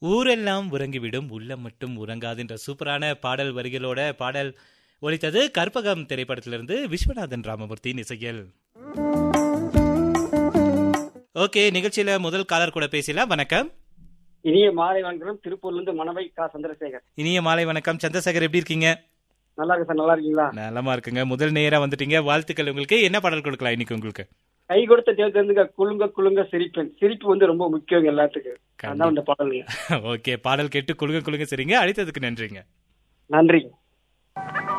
ஊரெல்லாம் உறங்கிவிடும் உள்ளம் மட்டும் உறங்காது என்ற சூப்பரான பாடல் வரிகளோட பாடல் ஒலித்தது கற்பகம் திரைப்படத்திலிருந்து விஸ்வநாதன் ராமமூர்த்தியின் இசையில் ஓகே நிகழ்ச்சியில முதல் காலர் கூட பேசலாம் வணக்கம் இனிய மாலை வணக்கம் திருப்பூர்ல இருந்து மணவை கா சந்திரசேகர் இனிய மாலை வணக்கம் சந்திரசேகர் எப்படி இருக்கீங்க நல்லா இருக்கு சார் நல்லா இருக்கீங்களா நலமா இருக்குங்க முதல் நேரா வந்துட்டீங்க வாழ்த்துக்கள் உங்களுக்கு என்ன பாடல் கொடுக்கலாம் இன்னைக்கு உங்களுக்கு கை கொடுத்த தேர்ந்தெடுங்க குலுங்க குலுங்க சிரிப்பேன் சிரிப்பு வந்து ரொம்ப முக்கியம் எல்லாத்துக்கும் அதான் இந்த பாடல் ஓகே பாடல் கேட்டு குழுங்க குழுங்க சரிங்க அழைத்ததுக்கு நன்றிங்க நன்றி